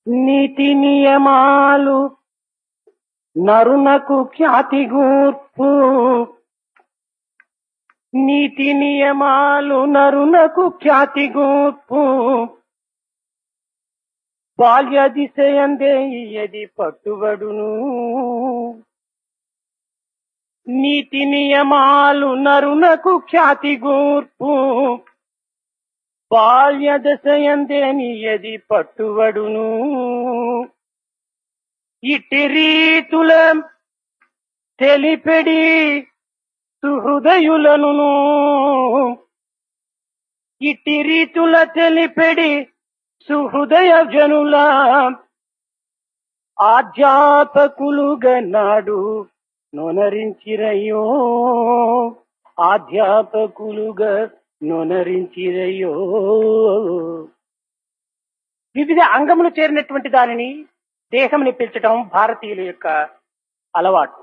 నీతి నియమాలు నరునకు ఖ్యాతి గూర్పు నీతి నియమాలు నరునకు ఖ్యాతి గూర్పు బాల్య దిశయందే ఇది పట్టుబడును నీతి నియమాలు నరునకు ఖ్యాతి గూర్పు బాల్య దశయందే నియది పట్టుబడును ఇట్టి రీతుల తెలిపెడి సుహృదయులను ఇట్టి రీతుల తెలిపెడి సుహృదయ జనుల ఆధ్యాపకులుగా నాడు నొనరించిరయ్యో ఆధ్యాపకులుగా నొనరించిరయ్యో వివిధ అంగములు చేరినటువంటి దానిని దేహంని పిలిచడం భారతీయుల యొక్క అలవాటు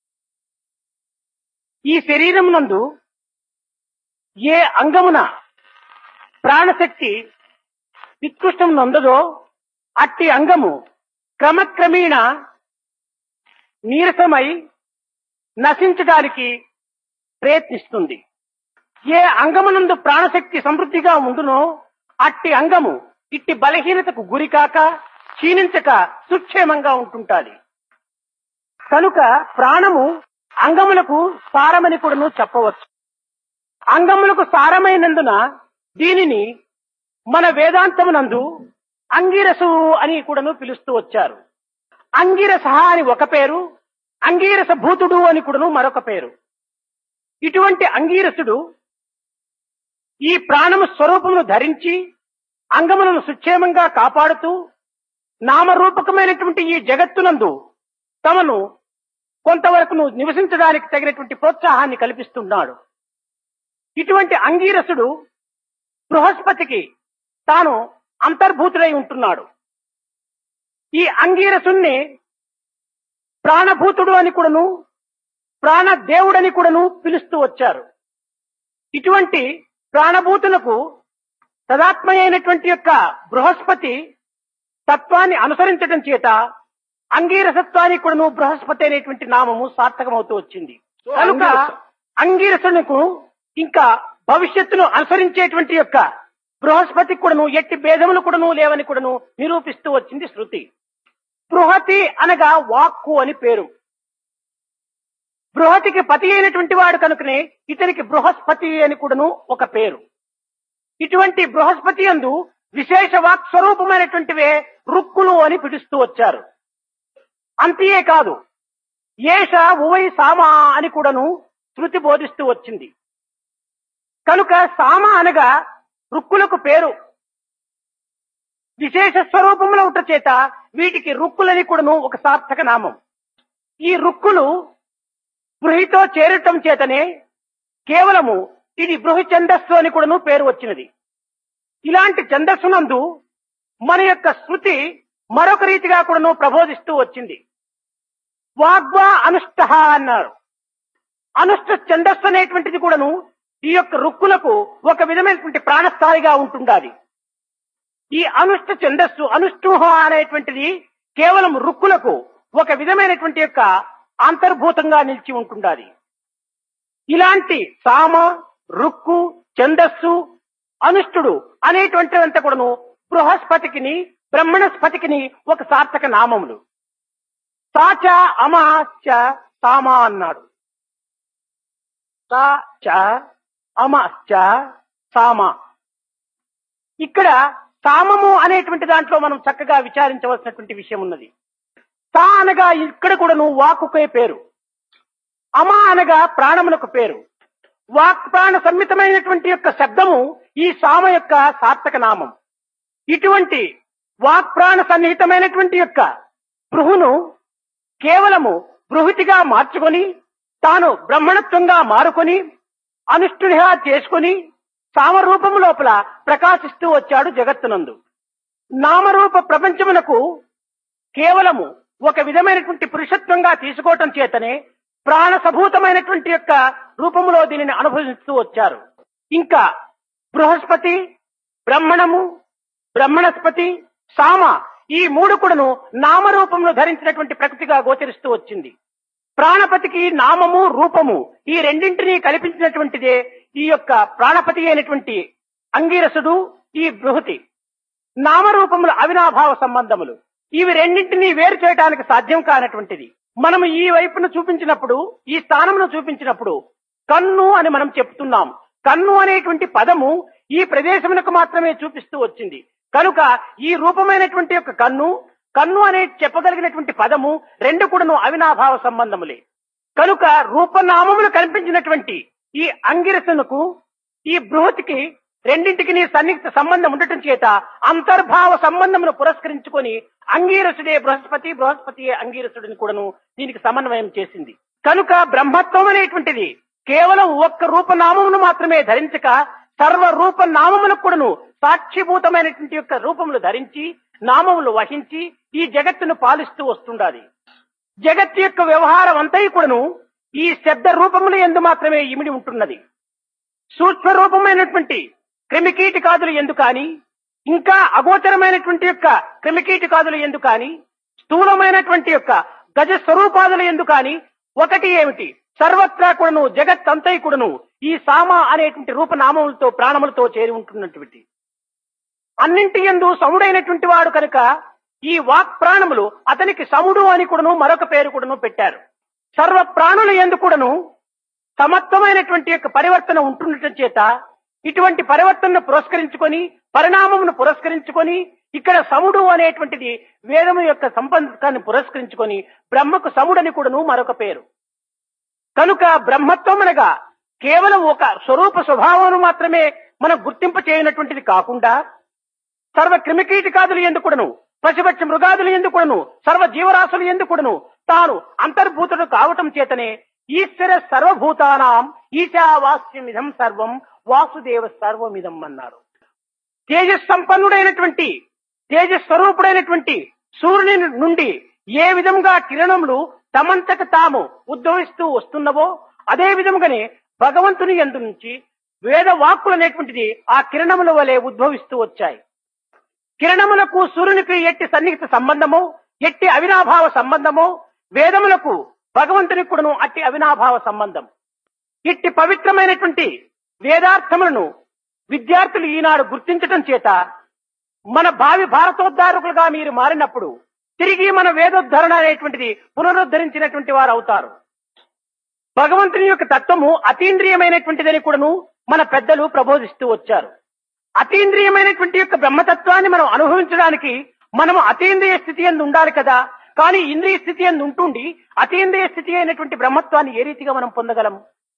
ఈ శరీరం నందు ఏ అంగమున ప్రాణశక్తి విత్కృష్టం నందదో అట్టి అంగము క్రమక్రమేణ నీరసమై నశించడానికి ప్రయత్నిస్తుంది ఏ అంగమునందు ప్రాణశక్తి సమృద్ధిగా ఉండునో అట్టి అంగము ఇట్టి బలహీనతకు గురికాక క్షీణించక సుక్షేమంగా ఉంటుంటాది కనుక ప్రాణము అంగములకు సారమని కూడాను చెప్పవచ్చు అంగములకు సారమైనందున దీనిని మన వేదాంతమునందు అంగిరసు అని కూడాను పిలుస్తూ వచ్చారు అంగిరస అని ఒక పేరు అంగీరస భూతుడు అని కూడాను మరొక పేరు ఇటువంటి అంగీరసుడు ఈ ప్రాణము స్వరూపమును ధరించి అంగములను సుక్షేమంగా కాపాడుతూ నామరూపకమైనటువంటి ఈ జగత్తునందు తమను కొంతవరకు నివసించడానికి తగినటువంటి ప్రోత్సాహాన్ని కల్పిస్తున్నాడు ఇటువంటి అంగీరసుడు బృహస్పతికి తాను అంతర్భూతుడై ఉంటున్నాడు ఈ అంగీరసుణ్ణి ప్రాణభూతుడు అని కూడాను ప్రాణదేవుడని కూడాను పిలుస్తూ వచ్చారు ఇటువంటి ప్రాణభూతులకు తదాత్మ అయినటువంటి యొక్క బృహస్పతి తత్వాన్ని అనుసరించడం చేత అంగీరసత్వానికి కూడాను బృహస్పతి అనేటువంటి నామము సార్థకమవుతూ వచ్చింది కనుక అంగీరసునకు ఇంకా భవిష్యత్తును అనుసరించేటువంటి యొక్క బృహస్పతి కూడాను ఎట్టి భేదములు కూడాను లేవని కూడాను నిరూపిస్తూ వచ్చింది శృతి బృహతి అనగా వాక్కు అని పేరు బృహతికి పతి అయినటువంటి వాడు కనుకనే ఇతనికి బృహస్పతి అని కూడాను ఒక పేరు ఇటువంటి బృహస్పతి అందు విశేష వాక్ స్వరూపమైనటువంటివే రుక్కులు అని పిలుస్తూ వచ్చారు అంతే కాదు ఏష ఉవై సామ అని కూడాను శృతి బోధిస్తూ వచ్చింది కనుక సామ అనగా రుక్కులకు పేరు విశేష స్వరూపముల ఉంట చేత వీటికి రుక్కులని కూడాను ఒక సార్థక నామం ఈ రుక్కులు బృహితో చేరటం చేతనే కేవలము ఇది బృహి ఛందస్సు అని కూడాను పేరు వచ్చినది ఇలాంటి ఛందస్సునందు మన యొక్క శృతి మరొక రీతిగా కూడాను ప్రబోధిస్తూ వచ్చింది వాగ్వా అనుష్ట అన్నారు అనుష్ట ఛందస్సు అనేటువంటిది కూడాను ఈ యొక్క రుక్కులకు ఒక విధమైనటువంటి ప్రాణస్థాయిగా ఉంటుండాలి ఈ అనుష్ట ఛందస్సు అనుష్ఠూహ అనేటువంటిది కేవలం రుక్కులకు ఒక విధమైనటువంటి యొక్క అంతర్భూతంగా నిలిచి ఉంటుండాలి ఇలాంటి సామ రుక్కు ఛందస్సు అనుష్ఠుడు అనేటువంటివంతా కూడాను బృహస్పతికిని బ్రహ్మణస్పతికిని ఒక సార్థక నామములు సాచ అమాశ్చ సామ అన్నాడు సాచ అమశ్చ సామ ఇక్కడ సామము అనేటువంటి దాంట్లో మనం చక్కగా విచారించవలసినటువంటి విషయం ఉన్నది సా అనగా ఇక్కడ కూడాను వాక్కుకే పేరు అమ అనగా ప్రాణమునకు పేరు వాక్ ప్రాణ సమ్మితమైనటువంటి యొక్క శబ్దము ఈ సామ యొక్క సార్థక నామం ఇటువంటి వాక్ ప్రాణ సన్నిహితమైనటువంటి యొక్క బృహును కేవలము బృహతిగా మార్చుకొని తాను బ్రహ్మణత్వంగా మారుకొని అనుష్ఠునిగా చేసుకొని సామరూపము లోపల ప్రకాశిస్తూ వచ్చాడు జగత్తునందు నామరూప ప్రపంచమునకు కేవలము ఒక విధమైనటువంటి పురుషత్వంగా తీసుకోవటం చేతనే ప్రాణసభూతమైనటువంటి యొక్క రూపములో దీనిని అనుభవిస్తూ వచ్చారు ఇంకా బృహస్పతి బ్రహ్మణము బ్రహ్మణస్పతి సామ ఈ మూడు కూడాను నామరూపంలో ధరించినటువంటి ప్రకృతిగా గోచరిస్తూ వచ్చింది ప్రాణపతికి నామము రూపము ఈ రెండింటినీ కల్పించినటువంటిదే ఈ యొక్క ప్రాణపతి అయినటువంటి అంగీరసుడు ఈ బృహతి నామరూపములు అవినాభావ సంబంధములు ఇవి రెండింటినీ వేరు చేయడానికి సాధ్యం కానటువంటిది మనం ఈ వైపును చూపించినప్పుడు ఈ స్థానమును చూపించినప్పుడు కన్ను అని మనం చెప్తున్నాం కన్ను అనేటువంటి పదము ఈ ప్రదేశమునకు మాత్రమే చూపిస్తూ వచ్చింది కనుక ఈ రూపమైనటువంటి యొక్క కన్ను కన్ను అనే చెప్పగలిగినటువంటి పదము రెండు కూడాను అవినాభావ సంబంధములే కనుక రూపనామములు కనిపించినటువంటి ఈ అంగిరసునకు ఈ బృహతికి రెండింటికి నీ సన్నిహిత సంబంధం ఉండటం చేత అంతర్భావ సంబంధమును పురస్కరించుకొని అంగీరసుడే బృహస్పతి బృహస్పతి అంగీరసుడిని కూడాను దీనికి సమన్వయం చేసింది కనుక బ్రహ్మత్వం అనేటువంటిది కేవలం ఒక్క రూపనామమును మాత్రమే ధరించక సర్వ రూప నామములకు కూడాను సాక్షిభూతమైనటువంటి యొక్క రూపములు ధరించి నామములు వహించి ఈ జగత్తును పాలిస్తూ వస్తుండాలి జగత్ యొక్క వ్యవహారం అంతా కూడాను ఈ శబ్ద రూపములు ఎందు మాత్రమే ఇమిడి ఉంటున్నది సూక్ష్మ రూపమైనటువంటి క్రిమికీటకాదులు ఎందు కాని ఇంకా అగోచరమైనటువంటి యొక్క క్రిమికీటకాదులు ఎందు కాని స్థూలమైనటువంటి యొక్క గజ స్వరూపాదుల ఎందు కాని ఒకటి ఏమిటి సర్వత్రా కూడాను జగత్ అంతై కూడాను ఈ సామ అనేటువంటి రూపనామములతో ప్రాణములతో చేరి ఉంటున్నటువంటి అన్నింటి ఎందు సముడైనటువంటి వాడు కనుక ఈ వాక్ ప్రాణములు అతనికి సముడు అని కూడాను మరొక పేరు కూడాను పెట్టారు సర్వ ప్రాణుల ఎందు కూడాను సమత్వమైనటువంటి యొక్క పరివర్తన ఉంటుండటం చేత ఇటువంటి పరివర్తనను పురస్కరించుకొని పరిణామమును పురస్కరించుకొని ఇక్కడ సముడు అనేటువంటిది వేదము యొక్క సంబంధాన్ని పురస్కరించుకొని బ్రహ్మకు సముడని కూడాను మరొక పేరు కనుక బ్రహ్మత్వం అనగా కేవలం ఒక స్వరూప స్వభావం మాత్రమే మనం గుర్తింప చేయనటువంటిది కాకుండా సర్వ క్రిమికీటకాదులు ఎందుకుడను పశుపక్ష మృగాదులు ఎందుకుడను సర్వ జీవరాశులు ఎందుకుడను తాను అంతర్భూతుడు కావటం చేతనే ఈశ్వర సర్వభూతానాం ఈశావాస్యమిదం సర్వం వాసుదేవ సర్వమిదం అన్నారు తేజస్ సంపన్నుడైనటువంటి తేజస్వరూపుడైనటువంటి సూర్యుని నుండి ఏ విధంగా కిరణములు తమంతకు తాము ఉద్భవిస్తూ వస్తున్నవో అదే విధముగానే భగవంతుని ఎందు నుంచి వేద వాక్కులు అనేటువంటిది ఆ కిరణముల వలె ఉద్భవిస్తూ వచ్చాయి కిరణములకు సూర్యునికి ఎట్టి సన్నిహిత సంబంధము ఎట్టి అవినాభావ సంబంధము వేదములకు భగవంతునికి కూడాను అట్టి అవినాభావ సంబంధం ఇట్టి పవిత్రమైనటువంటి వేదార్థములను విద్యార్థులు ఈనాడు గుర్తించటం చేత మన భావి భారతోద్ధారకులుగా మీరు మారినప్పుడు తిరిగి మన వేదోద్ధరణ అనేటువంటిది పునరుద్ధరించినటువంటి వారు అవుతారు భగవంతుని యొక్క తత్వము అతీంద్రియమైనటువంటిదని కూడాను మన పెద్దలు ప్రబోధిస్తూ వచ్చారు అతీంద్రియమైనటువంటి యొక్క బ్రహ్మతత్వాన్ని మనం అనుభవించడానికి మనం అతీంద్రియ స్థితి ఎందు ఉండాలి కదా కానీ ఇంద్రియ స్థితి ఎందు ఉంటుండి అతీంద్రియ స్థితి అయినటువంటి బ్రహ్మత్వాన్ని ఏ రీతిగా మనం పొందగలం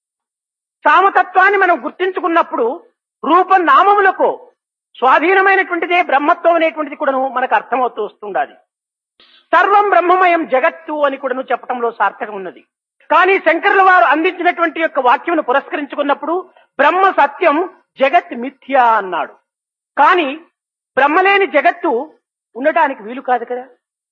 సామతత్వాన్ని మనం గుర్తించుకున్నప్పుడు రూప నామములకు స్వాధీనమైనటువంటిదే బ్రహ్మత్వం అనేటువంటిది కూడాను మనకు అర్థమవుతూ వస్తుండాలి సర్వం బ్రహ్మమయం జగత్తు అని కూడాను చెప్పడంలో సార్థకం ఉన్నది కానీ శంకరుల వారు అందించినటువంటి యొక్క వాక్యమును పురస్కరించుకున్నప్పుడు బ్రహ్మ సత్యం జగత్ మిథ్య అన్నాడు కానీ బ్రహ్మలేని జగత్తు ఉండటానికి వీలు కాదు కదా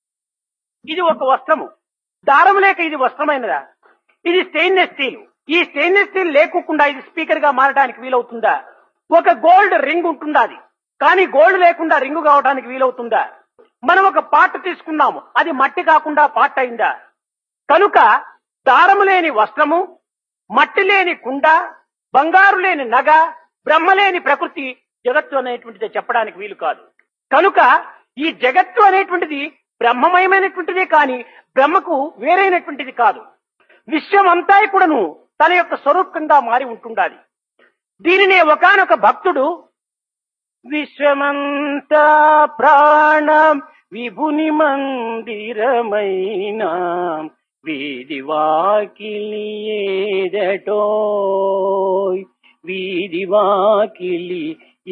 ఇది ఒక వస్త్రము దారం లేక ఇది వస్త్రమైనదా ఇది స్టెయిన్లెస్ స్టీల్ ఈ స్టెయిన్లెస్ స్టీల్ లేకోకుండా ఇది స్పీకర్ గా మారడానికి వీలవుతుందా ఒక గోల్డ్ రింగ్ ఉంటుందా అది కానీ గోల్డ్ లేకుండా రింగు కావడానికి వీలవుతుందా మనం ఒక పార్ట్ తీసుకున్నాము అది మట్టి కాకుండా పార్ట్ అయిందా కనుక దారము లేని వస్త్రము మట్టి లేని కుండ బంగారు లేని నగ బ్రహ్మ లేని ప్రకృతి జగత్తు అనేటువంటిది చెప్పడానికి వీలు కాదు కనుక ఈ జగత్తు అనేటువంటిది బ్రహ్మమయమైనటువంటిదే కానీ బ్రహ్మకు వేరైనటువంటిది కాదు విశ్వమంతా కూడాను తన యొక్క స్వరూపంగా మారి ఉంటుండాలి దీనినే ఒకనొక భక్తుడు విశ్వమంతా ప్రాణం విభుని మందిరమైన వీధి వాకిలి ఏదటోయ్ వీధి వాకిలి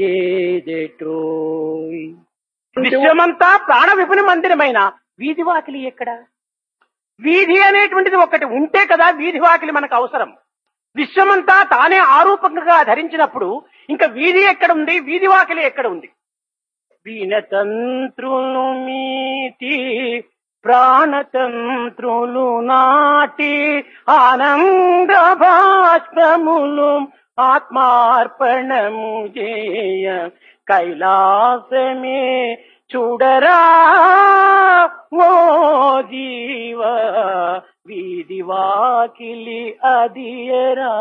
ఏదటోయ్ విశ్వమంతా ప్రాణ విపుని మందిరమైన వీధి వాకిలి ఎక్కడ వీధి అనేటువంటిది ఒకటి ఉంటే కదా వీధి వాకిలి మనకు అవసరం విశ్వమంతా తానే ఆరూపంగా ధరించినప్పుడు ఇంకా వీధి ఎక్కడ ఉంది వీధి వాకిలి ఎక్కడ ఉంది వీణతంత్రులు మీటి ప్రాణతంత్రులు నాటి ఆనంద భాష్పములు ఆత్మార్పణము చేయ కైలాసమే చూడరా ఓ జీవ వీధి వాకిలి అదియరా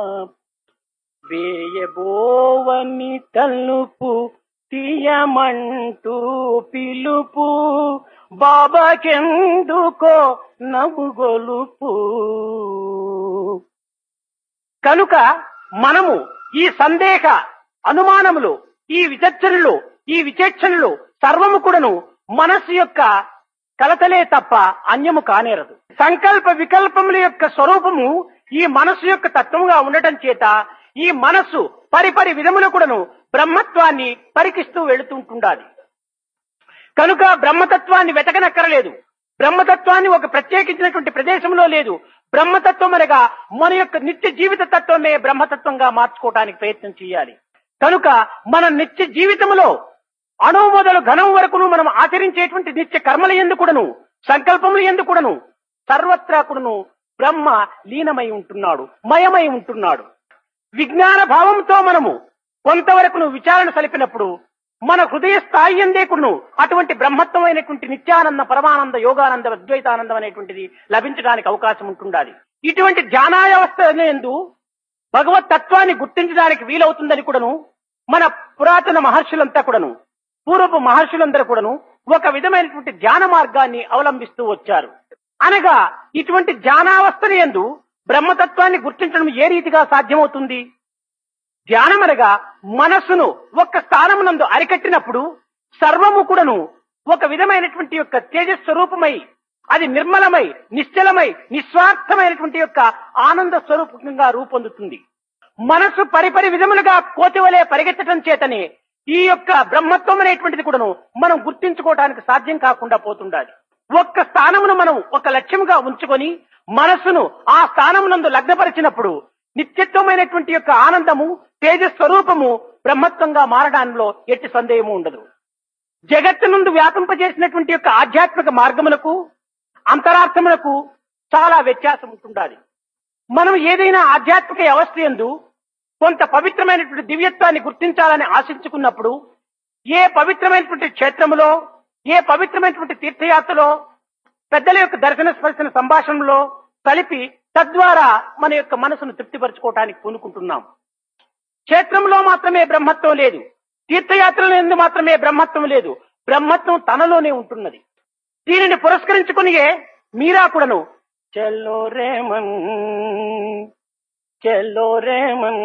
వేయబోవని తలుపు తీయమంటూ పిలుపు బాబాకెందుకో నవ్వుగొలుపు కనుక మనము ఈ సందేహ అనుమానములు ఈ విచర్చనలు ఈ విచేక్షణలు సర్వము కూడాను మనస్సు యొక్క కలతలే తప్ప అన్యము కానేరదు సంకల్ప వికల్పముల యొక్క స్వరూపము ఈ మనస్సు యొక్క తత్వముగా ఉండటం చేత ఈ మనస్సు పరిపరి విధములు కూడాను బ్రహ్మత్వాన్ని పరికిస్తూ వెళుతుంటుండాలి కనుక బ్రహ్మతత్వాన్ని వెతకనక్కరలేదు బ్రహ్మతత్వాన్ని ఒక ప్రత్యేకించినటువంటి ప్రదేశంలో లేదు బ్రహ్మతత్వం అనగా మన యొక్క నిత్య జీవిత తత్వమే బ్రహ్మతత్వంగా మార్చుకోవడానికి ప్రయత్నం చేయాలి కనుక మన నిత్య జీవితంలో అణువు మొదలు ఘనం వరకును మనం ఆచరించేటువంటి నిత్య కర్మల ఎందుకుడను సంకల్పములు ఎందుకుడను సర్వత్రా కూడాను బ్రహ్మ లీనమై ఉంటున్నాడు మయమై ఉంటున్నాడు విజ్ఞాన భావంతో మనము కొంతవరకును విచారణ సలిపినప్పుడు మన హృదయ స్థాయి ఎందేకుడును అటువంటి బ్రహ్మత్వమైనటువంటి నిత్యానంద పరమానంద యోగానంద అద్వైతానందం అనేటువంటిది లభించడానికి అవకాశం ఉంటుండాలి ఇటువంటి ధ్యానావస్థ ఎందు భగవత్ తత్వాన్ని గుర్తించడానికి వీలవుతుందని కూడాను మన పురాతన మహర్షులంతా కూడాను పూర్వపు మహర్షులందరూ కూడాను ఒక విధమైనటువంటి ధ్యాన మార్గాన్ని అవలంబిస్తూ వచ్చారు అనగా ఇటువంటి ధ్యానావస్థని ఎందు బ్రహ్మతత్వాన్ని గుర్తించడం ఏ రీతిగా సాధ్యమవుతుంది ధ్యానమనగా మనస్సును ఒక్క స్థానమునందు అరికట్టినప్పుడు సర్వము కూడాను ఒక విధమైనటువంటి యొక్క తేజస్వరూపమై అది నిర్మలమై నిశ్చలమై నిస్వార్థమైనటువంటి యొక్క ఆనంద స్వరూపంగా రూపొందుతుంది మనస్సు పరిపరి విధములుగా కోతివలే పరిగెత్తడం చేతనే ఈ యొక్క బ్రహ్మత్వం అనేటువంటిది కూడాను మనం గుర్తించుకోవడానికి సాధ్యం కాకుండా పోతుండాలి ఒక్క స్థానమును మనం ఒక లక్ష్యముగా ఉంచుకొని మనస్సును ఆ స్థానమునందు లగ్నపరిచినప్పుడు నిత్యత్వమైనటువంటి యొక్క ఆనందము తేజస్వరూపము బ్రహ్మత్వంగా మారడంలో ఎట్టి సందేహము ఉండదు జగత్తు నుండి వ్యాపింపజేసినటువంటి యొక్క ఆధ్యాత్మిక మార్గములకు అంతరార్థములకు చాలా వ్యత్యాసం ఉంటుండాలి మనం ఏదైనా ఆధ్యాత్మిక వ్యవస్థ ఎందు కొంత పవిత్రమైనటువంటి దివ్యత్వాన్ని గుర్తించాలని ఆశించుకున్నప్పుడు ఏ పవిత్రమైనటువంటి క్షేత్రములో ఏ పవిత్రమైనటువంటి తీర్థయాత్రలో పెద్దల యొక్క దర్శన స్పర్శన సంభాషణలో కలిపి తద్వారా మన యొక్క మనసును తృప్తిపరచుకోవటానికి పూనుకుంటున్నాం క్షేత్రంలో మాత్రమే బ్రహ్మత్వం లేదు తీర్థయాత్రల ఎందు మాత్రమే బ్రహ్మత్వం లేదు బ్రహ్మత్వం తనలోనే ఉంటున్నది దీనిని పురస్కరించుకునియే మీరా కూడాను చెల్లో రేమన్ చెల్లో రేమన్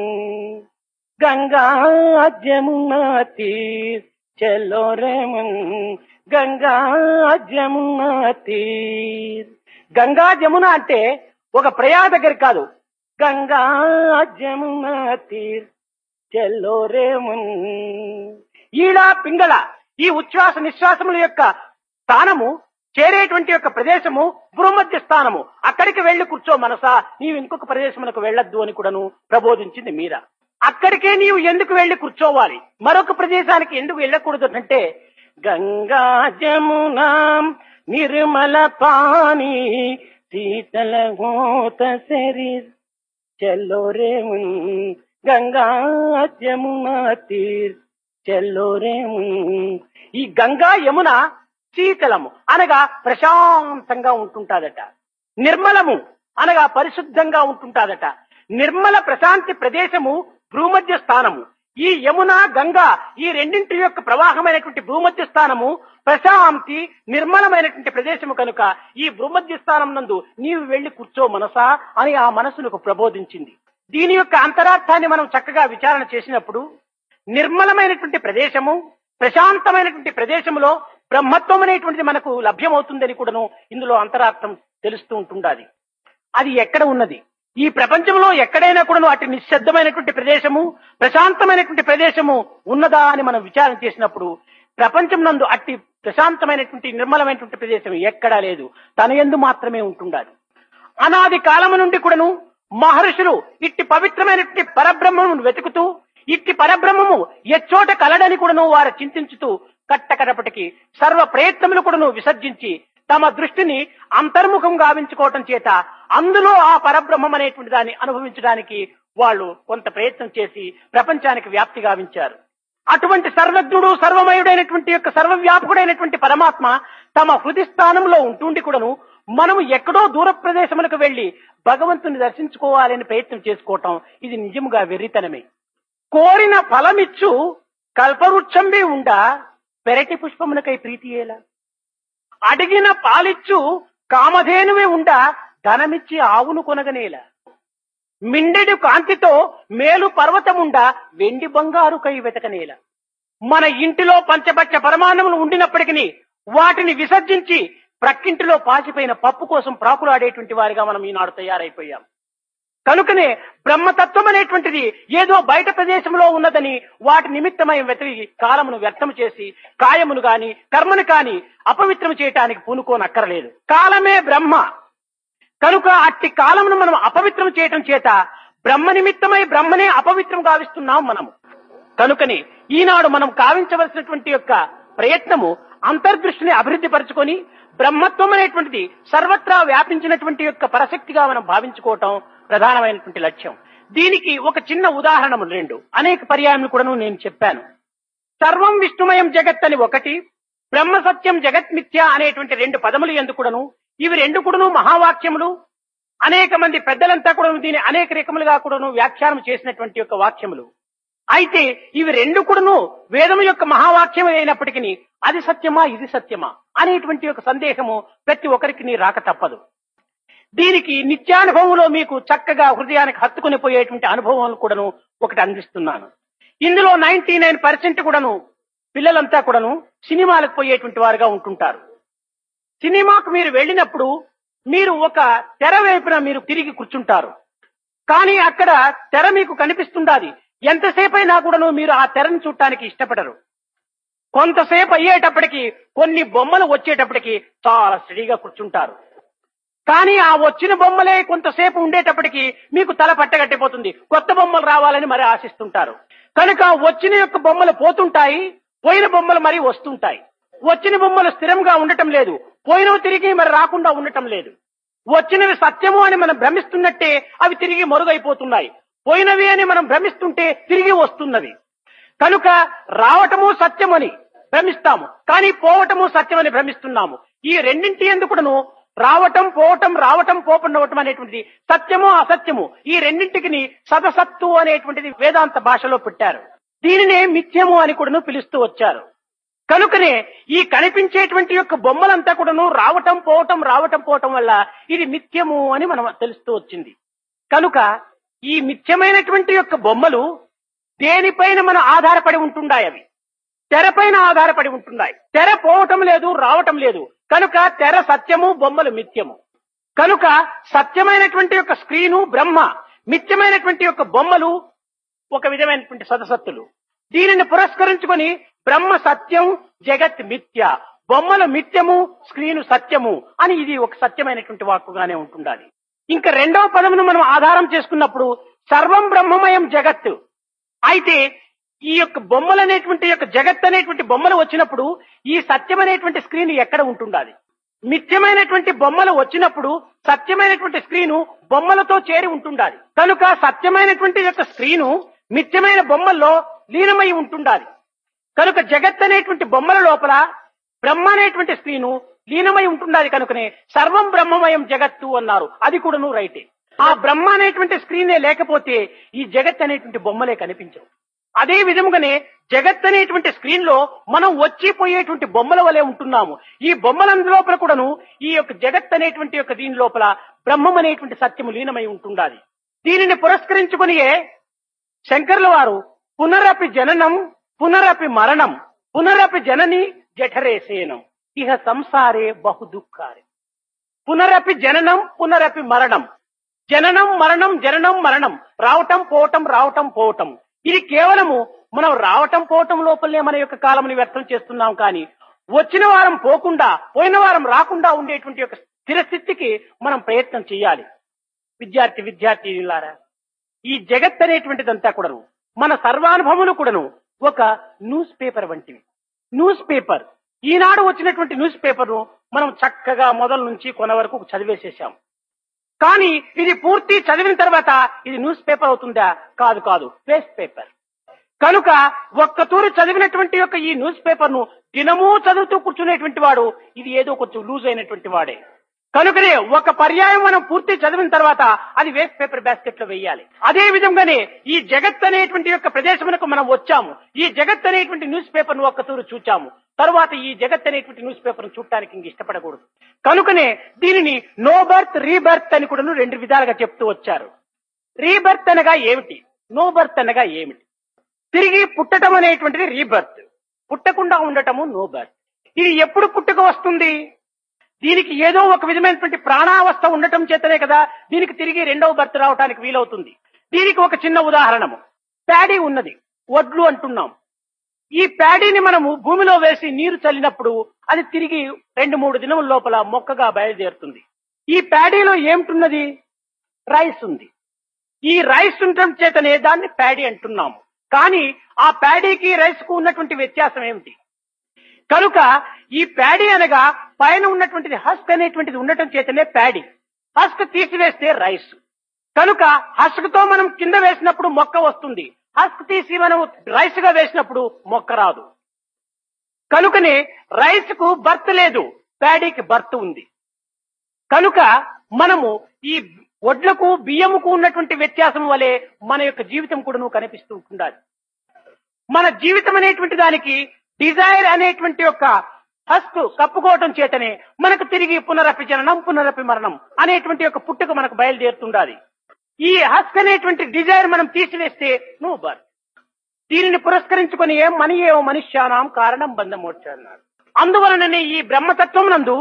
గంగా జమునా తీర్ చెల్లో రేమన్ గంగా జమునా తీర్ గంగా జమున అంటే ఒక ప్రయా దగ్గర కాదు గంగా జమునా తీర్ చెల్లో రేమన్ ఈడా పింగళ ఈ ఉచ్ఛ్వాస నిశ్వాసముల యొక్క స్థానము చేరేటువంటి యొక్క ప్రదేశము భూమధ్య స్థానము అక్కడికి వెళ్లి కూర్చో మనసా నీవు ఇంకొక ప్రదేశమునకు వెళ్ళొద్దు అని కూడాను ప్రబోధించింది మీరా అక్కడికే నీవు ఎందుకు వెళ్లి కూర్చోవాలి మరొక ప్రదేశానికి ఎందుకు వెళ్ళకూడదు అంటే గంగా జమునా నిర్మల పాని శీతల గోత శరీర్ చల్లో రే మున్ గంగా యమునా తీర్ చల్లో రే మున్ ఈ గంగా యమున శీతలము అనగా ప్రశాంతంగా ఉంటుంటాదట నిర్మలము అనగా పరిశుద్ధంగా ఉంటుంటాదట నిర్మల ప్రశాంతి ప్రదేశము భూమధ్య స్థానము ఈ యమున గంగా ఈ రెండింటి యొక్క ప్రవాహమైనటువంటి భూమధ్య స్థానము ప్రశాంతి నిర్మలమైనటువంటి ప్రదేశము కనుక ఈ భూమధ్య స్థానం నందు నీవు వెళ్లి కూర్చో మనసా అని ఆ మనసునకు ప్రబోధించింది దీని యొక్క అంతరార్థాన్ని మనం చక్కగా విచారణ చేసినప్పుడు నిర్మలమైనటువంటి ప్రదేశము ప్రశాంతమైనటువంటి ప్రదేశములో బ్రహ్మత్వం అనేటువంటిది మనకు లభ్యమవుతుందని కూడాను ఇందులో అంతరార్థం తెలుస్తూ ఉంటుండాలి అది ఎక్కడ ఉన్నది ఈ ప్రపంచంలో ఎక్కడైనా కూడాను అటు నిశ్శబ్దమైనటువంటి ప్రదేశము ప్రశాంతమైనటువంటి ప్రదేశము ఉన్నదా అని మనం విచారణ చేసినప్పుడు ప్రపంచం నందు అట్టి ప్రశాంతమైనటువంటి నిర్మలమైనటువంటి ప్రదేశం ఎక్కడా లేదు తన ఎందు మాత్రమే ఉంటుండాలి అనాది కాలము నుండి కూడాను మహర్షులు ఇట్టి పవిత్రమైనటువంటి పరబ్రహ్మమును వెతుకుతూ ఇట్టి పరబ్రహ్మము ఎచ్చోట కలడని కూడాను వారు చింతించుతూ కట్టకడపటికి సర్వ ప్రయత్నములు కూడాను విసర్జించి తమ దృష్టిని అంతర్ముఖం గావించుకోవటం చేత అందులో ఆ పరబ్రహ్మం అనేటువంటి దాన్ని అనుభవించడానికి వాళ్ళు కొంత ప్రయత్నం చేసి ప్రపంచానికి వ్యాప్తి గావించారు అటువంటి సర్వజ్ఞుడు సర్వమయుడైనటువంటి యొక్క సర్వవ్యాపకుడైనటువంటి పరమాత్మ తమ హృది స్థానంలో ఉంటుండి కూడాను మనము ఎక్కడో దూర ప్రదేశములకు వెళ్లి భగవంతుని దర్శించుకోవాలని ప్రయత్నం చేసుకోవటం ఇది నిజముగా వెర్రితనమే కోరిన ఫలమిచ్చు కల్పవృక్షంబి ఉండ పెరటి పుష్పమునకై ప్రీతి ఎలా అడిగిన పాలిచ్చు కామధేనువే ఉండ ధనమిచ్చి ఆవును కొనగనేలా మిండెడు కాంతితో మేలు పర్వతముండ వెండి బంగారు కై వెతకనేల మన ఇంటిలో పంచపచ్చ పరమాణములు ఉండినప్పటికీ వాటిని విసర్జించి ప్రక్కింటిలో పాసిపోయిన పప్పు కోసం ప్రాకులాడేటువంటి వారిగా మనం ఈనాడు తయారైపోయాం కనుకనే బ్రహ్మతత్వం అనేటువంటిది ఏదో బయట ప్రదేశంలో ఉన్నదని వాటి నిమిత్తమై వెతికి కాలమును వ్యర్థం చేసి కాయమును గాని కర్మను కాని అపవిత్రం చేయటానికి పూనుకోనక్కర్లేదు కాలమే బ్రహ్మ కనుక అట్టి కాలమును మనం అపవిత్రం చేయటం చేత బ్రహ్మ నిమిత్తమై బ్రహ్మనే అపవిత్రం గావిస్తున్నాం మనము కనుకని ఈనాడు మనం కావించవలసినటువంటి యొక్క ప్రయత్నము అంతర్దృష్టిని అభివృద్ధి పరచుకొని బ్రహ్మత్వం అనేటువంటిది సర్వత్రా వ్యాపించినటువంటి యొక్క పరశక్తిగా మనం భావించుకోవటం ప్రధానమైనటువంటి లక్ష్యం దీనికి ఒక చిన్న ఉదాహరణ రెండు అనేక పర్యాయములు కూడా నేను చెప్పాను సర్వం విష్ణుమయం జగత్ అని ఒకటి బ్రహ్మ సత్యం జగత్ మిథ్య అనేటువంటి రెండు పదములు ఎందుకుడను ఇవి రెండు కూడాను మహావాక్యములు అనేక మంది పెద్దలంతా కూడా దీన్ని అనేక రకములుగా కూడాను వ్యాఖ్యానం చేసినటువంటి యొక్క వాక్యములు అయితే ఇవి రెండు కూడాను వేదము యొక్క మహావాక్యం అయినప్పటికీ అది సత్యమా ఇది సత్యమా అనేటువంటి ఒక సందేహము ప్రతి ఒక్కరికి రాక తప్పదు దీనికి నిత్యానుభవంలో మీకు చక్కగా హృదయానికి హత్తుకుని పోయేటువంటి అనుభవం కూడాను ఒకటి అందిస్తున్నాను ఇందులో నైన్టీ నైన్ పర్సెంట్ కూడాను పిల్లలంతా కూడాను సినిమాలకు పోయేటువంటి వారుగా ఉంటుంటారు సినిమాకు మీరు వెళ్ళినప్పుడు మీరు ఒక తెర వైపున మీరు తిరిగి కూర్చుంటారు కానీ అక్కడ తెర మీకు కనిపిస్తుండాది ఎంతసేపు అయినా కూడాను మీరు ఆ తెరను చూడటానికి ఇష్టపడరు కొంతసేపు అయ్యేటప్పటికి కొన్ని బొమ్మలు వచ్చేటప్పటికి చాలా స్టడీగా కూర్చుంటారు కానీ ఆ వచ్చిన బొమ్మలే కొంతసేపు ఉండేటప్పటికి మీకు తల పట్టగట్టిపోతుంది కొత్త బొమ్మలు రావాలని మరి ఆశిస్తుంటారు కనుక వచ్చిన యొక్క బొమ్మలు పోతుంటాయి పోయిన బొమ్మలు మరి వస్తుంటాయి వచ్చిన బొమ్మలు స్థిరంగా ఉండటం లేదు పోయినవి తిరిగి మరి రాకుండా ఉండటం లేదు వచ్చినవి సత్యము అని మనం భ్రమిస్తున్నట్టే అవి తిరిగి మరుగైపోతున్నాయి పోయినవి అని మనం భ్రమిస్తుంటే తిరిగి వస్తున్నవి కనుక రావటము సత్యమని భ్రమిస్తాము కానీ పోవటము సత్యమని భ్రమిస్తున్నాము ఈ రెండింటి ఎందుకును రావటం పోవటం రావటం పోపండవటం అనేటువంటిది సత్యము అసత్యము ఈ రెండింటికి సదసత్తు అనేటువంటిది వేదాంత భాషలో పెట్టారు దీనినే మిథ్యము అని కూడాను పిలుస్తూ వచ్చారు కనుకనే ఈ కనిపించేటువంటి యొక్క బొమ్మలంతా కూడాను రావటం పోవటం రావటం పోవటం వల్ల ఇది మిథ్యము అని మనం తెలుస్తూ వచ్చింది కనుక ఈ మిథ్యమైనటువంటి యొక్క బొమ్మలు దేనిపైన మనం ఆధారపడి ఉంటున్నాయి అవి తెరపైన ఆధారపడి ఉంటున్నాయి తెర పోవటం లేదు రావటం లేదు కనుక తెర సత్యము బొమ్మలు మిథ్యము కనుక సత్యమైనటువంటి యొక్క స్క్రీను బ్రహ్మ మిథ్యమైనటువంటి యొక్క బొమ్మలు ఒక విధమైనటువంటి సదసత్తులు దీనిని పురస్కరించుకొని బ్రహ్మ సత్యం జగత్ మిథ్య బొమ్మలు మిథ్యము స్క్రీను సత్యము అని ఇది ఒక సత్యమైనటువంటి వాక్కుగానే ఉంటుండాలి ఇంకా రెండవ పదమును మనం ఆధారం చేసుకున్నప్పుడు సర్వం బ్రహ్మమయం జగత్ అయితే ఈ యొక్క బొమ్మలు అనేటువంటి యొక్క జగత్ అనేటువంటి బొమ్మలు వచ్చినప్పుడు ఈ సత్యం అనేటువంటి స్క్రీన్ ఎక్కడ ఉంటుండాలి మిథ్యమైనటువంటి బొమ్మలు వచ్చినప్పుడు సత్యమైనటువంటి స్క్రీను బొమ్మలతో చేరి ఉంటుండాలి కనుక సత్యమైనటువంటి యొక్క స్క్రీను మిథ్యమైన బొమ్మల్లో లీనమై ఉంటుండాలి కనుక జగత్ అనేటువంటి బొమ్మల లోపల బ్రహ్మ అనేటువంటి స్క్రీను లీనమై ఉంటుండాలి కనుకనే సర్వం బ్రహ్మమయం జగత్తు అన్నారు అది కూడాను రైటే ఆ బ్రహ్మ అనేటువంటి స్క్రీనే లేకపోతే ఈ జగత్ అనేటువంటి బొమ్మలే కనిపించవు అదే విధముగానే జగత్ అనేటువంటి స్క్రీన్ లో మనం వచ్చిపోయేటువంటి బొమ్మల వలె ఉంటున్నాము ఈ బొమ్మలందు లోపల కూడాను ఈ యొక్క జగత్ అనేటువంటి యొక్క దీని లోపల బ్రహ్మం అనేటువంటి సత్యము లీనమై ఉంటుండాలి దీనిని పురస్కరించుకునియే శంకర్ల వారు పునరపి జననం పునరపి మరణం పునరపి జనని జఠరేసేనం ఇహ సంసారే బహు దుఃఖారే పునరపి జననం పునరపి మరణం జననం మరణం జననం మరణం రావటం పోవటం రావటం పోవటం ఇది కేవలము మనం రావటం పోవటం లోపలనే మన యొక్క కాలముని వ్యర్థం చేస్తున్నాం కానీ వచ్చిన వారం పోకుండా పోయిన వారం రాకుండా ఉండేటువంటి యొక్క స్థిరస్థితికి మనం ప్రయత్నం చేయాలి విద్యార్థి విద్యార్థిలారా ఈ జగత్ అనేటువంటిదంతా కూడాను మన సర్వానుభవములు కూడాను ఒక న్యూస్ పేపర్ వంటివి న్యూస్ పేపర్ ఈనాడు వచ్చినటువంటి న్యూస్ పేపర్ మనం చక్కగా మొదల నుంచి కొన వరకు చదివేసేసాం కానీ ఇది పూర్తి చదివిన తర్వాత ఇది న్యూస్ పేపర్ అవుతుందా కాదు కాదు పేస్ట్ పేపర్ కనుక ఒక్క తూరి చదివినటువంటి యొక్క ఈ న్యూస్ పేపర్ ను దినమూ చదువుతూ కూర్చునేటువంటి వాడు ఇది ఏదో కొంచెం లూజ్ అయినటువంటి వాడే కనుకనే ఒక పర్యాయం మనం పూర్తి చదివిన తర్వాత అది వేస్ట్ పేపర్ బాస్కెట్ లో వేయాలి అదే విధంగానే ఈ జగత్ అనేటువంటి యొక్క ప్రదేశమునకు మనం వచ్చాము ఈ జగత్ అనేటువంటి న్యూస్ పేపర్ ను ఒక్క తూరు చూచాము తరువాత ఈ జగత్ అనేటువంటి న్యూస్ పేపర్ ను చూడటానికి ఇంక ఇష్టపడకూడదు కనుకనే దీనిని నో బర్త్ రీబర్త్ అని కూడా రెండు విధాలుగా చెప్తూ వచ్చారు రీబర్త్ అనగా ఏమిటి నో బర్త్ అనగా ఏమిటి తిరిగి పుట్టడం అనేటువంటిది రీబర్త్ పుట్టకుండా ఉండటము నో బర్త్ ఇది ఎప్పుడు పుట్టుక వస్తుంది దీనికి ఏదో ఒక విధమైనటువంటి ప్రాణావస్థ ఉండటం చేతనే కదా దీనికి తిరిగి రెండవ బర్త్ రావడానికి వీలవుతుంది దీనికి ఒక చిన్న ఉదాహరణము ప్యాడీ ఉన్నది వడ్లు అంటున్నాం ఈ ప్యాడీని మనము భూమిలో వేసి నీరు చల్లినప్పుడు అది తిరిగి రెండు మూడు దినముల లోపల మొక్కగా బయలుదేరుతుంది ఈ ప్యాడీలో ఏమిటున్నది రైస్ ఉంది ఈ రైస్ ఉండటం చేతనే దాన్ని ప్యాడీ అంటున్నాము కానీ ఆ ప్యాడీకి రైస్ కు ఉన్నటువంటి వ్యత్యాసం ఏమిటి కనుక ఈ ప్యాడీ అనగా పైన ఉన్నటువంటిది హస్క్ అనేటువంటిది ఉండటం చేతనే ప్యాడీ హస్క్ తీసివేస్తే రైస్ కనుక హస్క్ తో మనం కింద వేసినప్పుడు మొక్క వస్తుంది హస్క్ తీసి మనం రైస్ గా వేసినప్పుడు మొక్క రాదు కనుకనే రైస్ కు బర్త్ లేదు ప్యాడీకి బర్త్ ఉంది కనుక మనము ఈ వడ్లకు బియ్యముకు ఉన్నటువంటి వ్యత్యాసం వలె మన యొక్క జీవితం కూడా కనిపిస్తూ ఉండాలి మన జీవితం అనేటువంటి దానికి డిజైర్ అనేటువంటి యొక్క హస్క్ కప్పుకోవటం చేతనే మనకు తిరిగి పునరపి జననం పునరపి మరణం అనేటువంటి యొక్క పుట్టుక మనకు బయలుదేరుతుండాలి ఈ హస్క్ అనేటువంటి డిజైర్ మనం తీసివేస్తే నో బర్త్ దీనిని పురస్కరించుకొని ఏం మని ఏవో మనుష్యానాం కారణం బంధమోర్చ అన్నాడు అందువలననే ఈ బ్రహ్మతత్వం నందు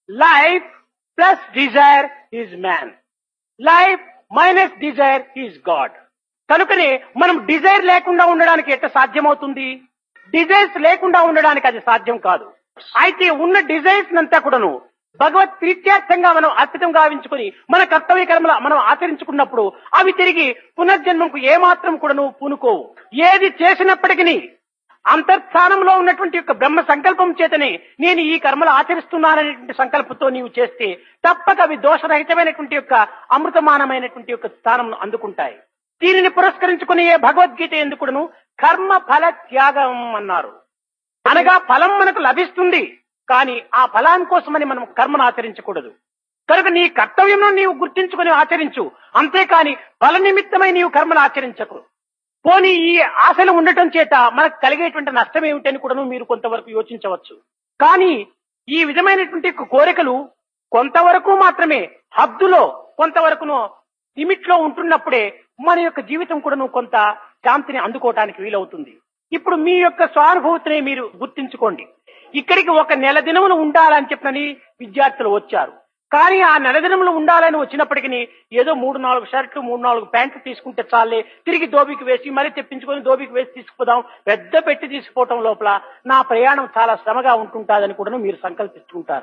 life plus desire is man life minus desire is God కనుకనే మనం డిజైర్ లేకుండా ఉండడానికి ఎట్ట సాధ్యమవుతుంది డిజైర్స్ లేకుండా ఉండడానికి అది సాధ్యం కాదు అయితే ఉన్న డిజైర్స్ అంతా కూడాను భగవత్ ప్రీత్యార్థంగా మనం అర్పితం గావించుకుని మన కర్తవ్య కర్మల మనం ఆచరించుకున్నప్పుడు అవి తిరిగి పునర్జన్మకు ఏమాత్రం కూడాను పూనుకోవు ఏది చేసినప్పటికీ అంతర్స్థానంలో ఉన్నటువంటి యొక్క బ్రహ్మ సంకల్పం చేతనే నేను ఈ కర్మలు ఆచరిస్తున్నాననేటువంటి సంకల్పంతో నీవు చేస్తే తప్పక అవి దోషరహితమైనటువంటి యొక్క అమృతమానమైనటువంటి యొక్క స్థానం అందుకుంటాయి దీనిని పురస్కరించుకుని ఏ భగవద్గీత ఎందుకును కర్మ ఫల త్యాగం అన్నారు అనగా ఫలం మనకు లభిస్తుంది కానీ ఆ ఫలాని కోసమని మనం కర్మను ఆచరించకూడదు కనుక నీ కర్తవ్యం నీవు గుర్తించుకుని ఆచరించు అంతేకాని ఫల నిమిత్తమై నీవు కర్మను ఆచరించకు పోనీ ఈ ఆశలు ఉండటం చేత మనకు కలిగేటువంటి నష్టం ఏమిటని కూడా మీరు కొంతవరకు యోచించవచ్చు కానీ ఈ విధమైనటువంటి కోరికలు కొంతవరకు మాత్రమే హద్దులో కొంతవరకును లిమిట్ లో ఉంటున్నప్పుడే మన యొక్క జీవితం కూడా కొంత శాంతిని అందుకోవటానికి వీలవుతుంది ఇప్పుడు మీ యొక్క స్వానుభూతిని మీరు గుర్తించుకోండి ఇక్కడికి ఒక నెల దినములు ఉండాలని చెప్పని విద్యార్థులు వచ్చారు కానీ ఆ నెల దినములు ఉండాలని వచ్చినప్పటికీ ఏదో మూడు నాలుగు షర్ట్లు మూడు నాలుగు ప్యాంట్లు తీసుకుంటే చాలే తిరిగి దోబికి వేసి మరీ తెప్పించుకొని దోబికి వేసి తీసుకుపోదాం పెద్ద పెట్టి తీసుకుపోవటం లోపల నా ప్రయాణం చాలా శ్రమగా ఉంటుంటాదని కూడా మీరు సంకల్పిస్తుంటారు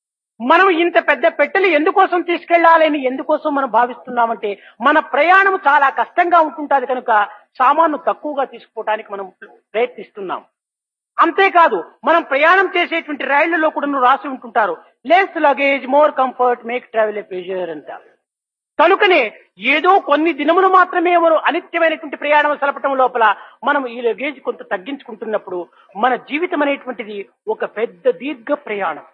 మనం ఇంత పెద్ద పెట్టెలు ఎందుకోసం తీసుకెళ్లాలని ఎందుకోసం మనం భావిస్తున్నామంటే మన ప్రయాణం చాలా కష్టంగా ఉంటుంటది కనుక సామాను తక్కువగా తీసుకుపోవడానికి మనం ప్రయత్నిస్తున్నాం అంతేకాదు మనం ప్రయాణం చేసేటువంటి రైళ్లలో కూడా రాసి ఉంటుంటారు less luggage more comfort make travel a pleasure అంటారు కనుకనే ఏదో కొన్ని దినములు మాత్రమే మనం అనిత్యమైనటువంటి ప్రయాణం సలపటం లోపల మనం ఈ లగేజ్ కొంత తగ్గించుకుంటున్నప్పుడు మన జీవితం అనేటువంటిది ఒక పెద్ద దీర్ఘ ప్రయాణం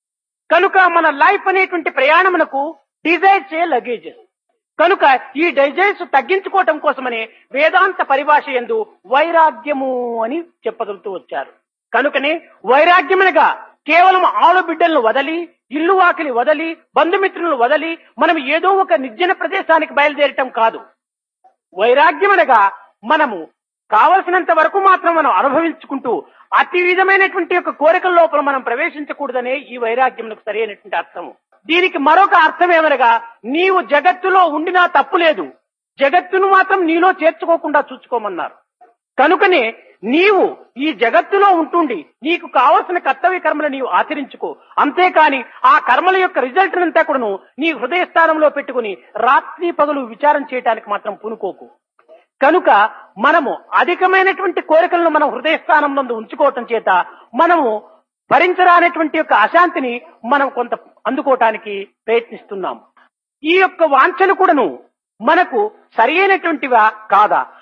కనుక మన లైఫ్ అనేటువంటి ప్రయాణమునకు డిజైర్ చే లగేజెస్ కనుక ఈ డిజైర్స్ తగ్గించుకోవటం కోసమనే వేదాంత పరిభాష ఎందు వైరాగ్యము అని చెప్పగలుగుతూ వచ్చారు కనుకనే వైరాగ్యమనగా కేవలం ఆలు బిడ్డలను వదలి ఇల్లు వాకిలి వదలి బంధుమిత్రులను వదలి మనం ఏదో ఒక నిర్జన ప్రదేశానికి బయలుదేరటం కాదు వైరాగ్యమనగా మనము కావలసినంత వరకు మాత్రం మనం అనుభవించుకుంటూ అతి విధమైనటువంటి యొక్క కోరికల లోపల మనం ప్రవేశించకూడదనే ఈ వైరాగ్యమునకు సరైనటువంటి అర్థము దీనికి మరొక అర్థం ఏమనగా నీవు జగత్తులో ఉండినా తప్పు లేదు జగత్తును మాత్రం నీలో చేర్చుకోకుండా చూసుకోమన్నారు కనుకనే నీవు ఈ జగత్తులో ఉంటుండి నీకు కావలసిన కర్తవ్య కర్మలు నీవు ఆచరించుకో అంతేకాని ఆ కర్మల యొక్క రిజల్ట్ అంతా కూడాను నీ హృదయ స్థానంలో పెట్టుకుని రాత్రి పగలు విచారం చేయడానికి మాత్రం పూనుకోకు కనుక మనము అధికమైనటువంటి కోరికలను మనం హృదయ స్థానంలో ఉంచుకోవటం చేత మనము భరించరానటువంటి యొక్క అశాంతిని మనం కొంత అందుకోవటానికి ప్రయత్నిస్తున్నాం ఈ యొక్క వాంఛలు కూడాను మనకు సరి అయినటువంటివా కాదా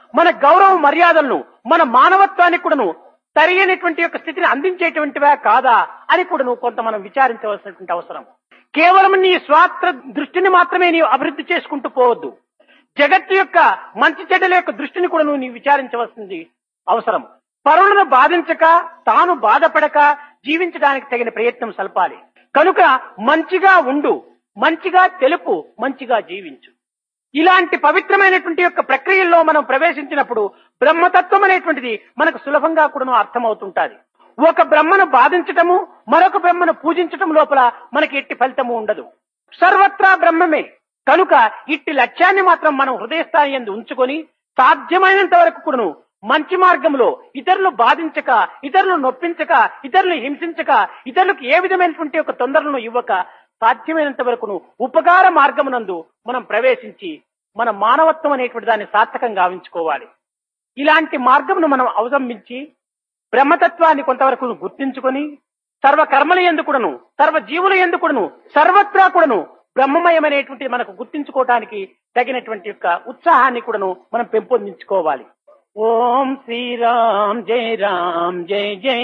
మన గౌరవ మర్యాదలను మన మానవత్వానికి కూడాను సరైనటువంటి యొక్క స్థితిని అందించేటువంటివా కాదా అని కూడా నువ్వు కొంత మనం విచారించవలసినటువంటి అవసరం కేవలం నీ స్వార్థ దృష్టిని మాత్రమే నీవు అభివృద్ధి చేసుకుంటూ పోవద్దు జగత్తు యొక్క మంచి చెడ్డల యొక్క దృష్టిని కూడా నువ్వు నీవు విచారించవలసింది అవసరం పరులను బాధించక తాను బాధపడక జీవించడానికి తగిన ప్రయత్నం సల్పాలి కనుక మంచిగా ఉండు మంచిగా తెలుపు మంచిగా జీవించు ఇలాంటి పవిత్రమైనటువంటి యొక్క ప్రక్రియల్లో మనం ప్రవేశించినప్పుడు బ్రహ్మతత్వం అనేటువంటిది మనకు సులభంగా కూడా అర్థమవుతుంటాది ఒక బ్రహ్మను బాధించటము మరొక బ్రహ్మను పూజించటం లోపల మనకి ఎట్టి ఫలితము ఉండదు సర్వత్రా బ్రహ్మమే కనుక ఇట్టి లక్ష్యాన్ని మాత్రం మనం హృదయస్థాయి ఎందు ఉంచుకొని సాధ్యమైనంత వరకు కూడాను మంచి మార్గంలో ఇతరులు బాధించక ఇతరులను నొప్పించక ఇతరులను హింసించక ఇతరులకు ఏ విధమైనటువంటి ఒక తొందరలను ఇవ్వక సాధ్యమైనంత వరకును ఉపకార మార్గమునందు మనం ప్రవేశించి మన మానవత్వం అనేటువంటి దాన్ని సార్థకం గావించుకోవాలి ఇలాంటి మార్గమును మనం అవలంబించి బ్రహ్మతత్వాన్ని కొంతవరకు గుర్తించుకొని సర్వ కర్మల ఎందుకుడను సర్వ జీవుల ఎందుకుడను సర్వత్రా కూడాను బ్రహ్మమయమైనటువంటి మనకు గుర్తించుకోవటానికి తగినటువంటి యొక్క ఉత్సాహాన్ని కూడాను మనం పెంపొందించుకోవాలి ఓం శ్రీరామ్ జై రామ్ జై జై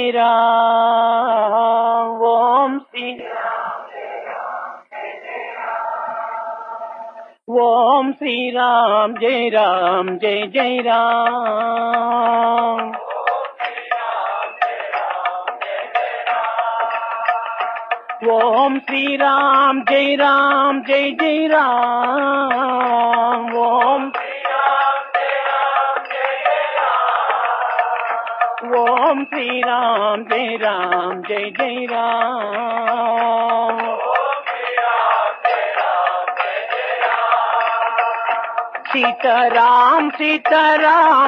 రామ్ ఓం శ్రీ ఓం శ్రీరామ్ జై రామ్ జై జై రామ్ ఓం శ్రీరామ్ జై రామ్ జై జై రామ్ ఓం ఓం శ్రీరామ్ జై రామ్ జై జై రామ్ సీతారాం సీతారాం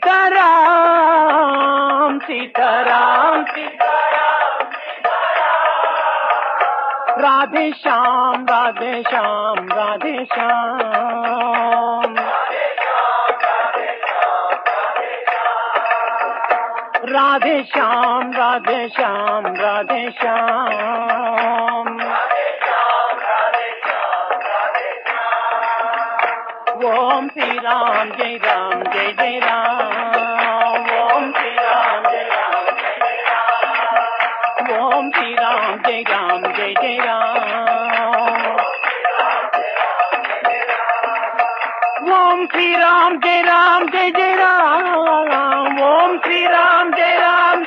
సీతారాం సీతారాం సీతారాం రాధే శ్యామ్ రాధే శ్యామ్ రాధే శ్యామ్ రాధే శ్యామ్ రాధే శ్యామ్ రాధే శ్యామ్ ఓం శ్రీరామ్ జై రామ్ జై జై రామ్ ఓం శ్రీరామ్ జై రామ్ జై జై రామ్ ఓం శ్రీరామ్ జై రామ్ జై జై రామ్ ఓం శ్రీరామ్ జై రామ్ జై జై రామ్ ఓం శ్రీరామ్ జై రామ్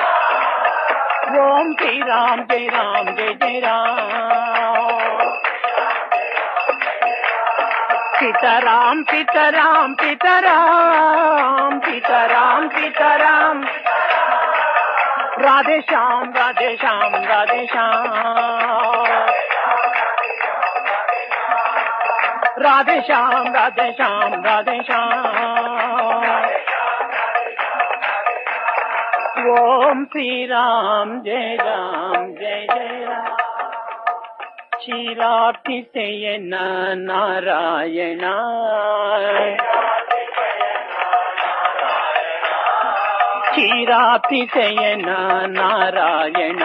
ఓం శ్రీరామ్ జై రామ్ జై జై రామ్ సీతారాం సీతారాం సీతారాం సీతారాం సీతారాం రాధే శ్యామ్ రాధే శ్యామ్ రాధే శ్యామ్ రాధే శ్యామ్ రాధే శ్యామ్ రాధే శ్యామ్ ఓం శ్రీరామ్ జయ రామ్ జయ జయ రామ్ క్షీరాతిశయన నారాయణ క్షీరాతిశయన నారాయణ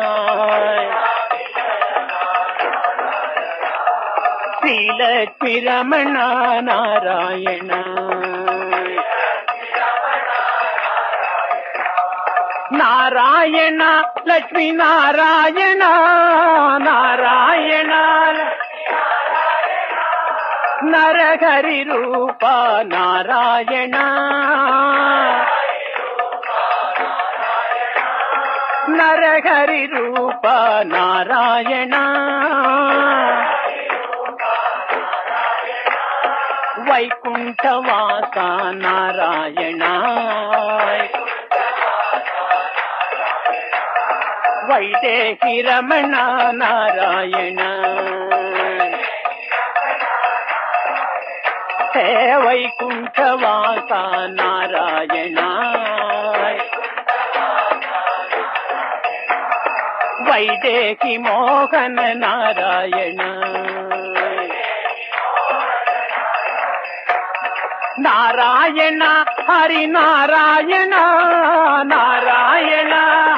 శ్రీలక్ష్మి రమణ నారాయణ నారాయణ లక్ష్మీ నారాయణ నారాయణ నరహరి రూప నారాయణ నరహరి రూప నారాయణ వైకుంఠవాస నారాయణ వైదేహి రమణ నారాయణ హే వైకుంఠవాస నారాయణ వైదేహి మోహన నారాయణ నారాయణ హరి నారాయణ నారాయణ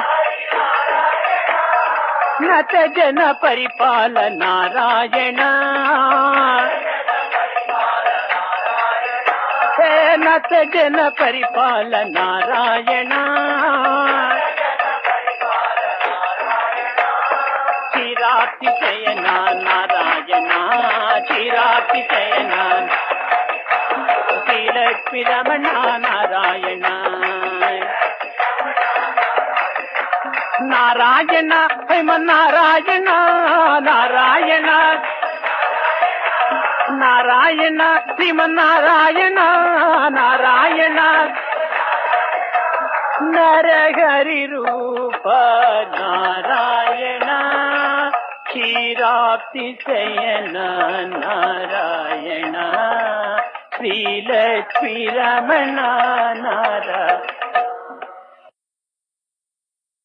నత జన పరిపాల నారాయణ హే నత జన పరిపాల నారాయణ చిరాతి శయన నారాయణ చిరాతి శయన శ్రీలక్ష్మి రమణ నారాయణ నారాయణ హేమ నారాయణ నారాయణ నారాయణ శ్రీమన్నారాయణ నారాయణ నరహరి రూప నారాయణ క్షీరాప్తి శయన నారాయణ శ్రీలక్ష్మీ రమణ నారాయణ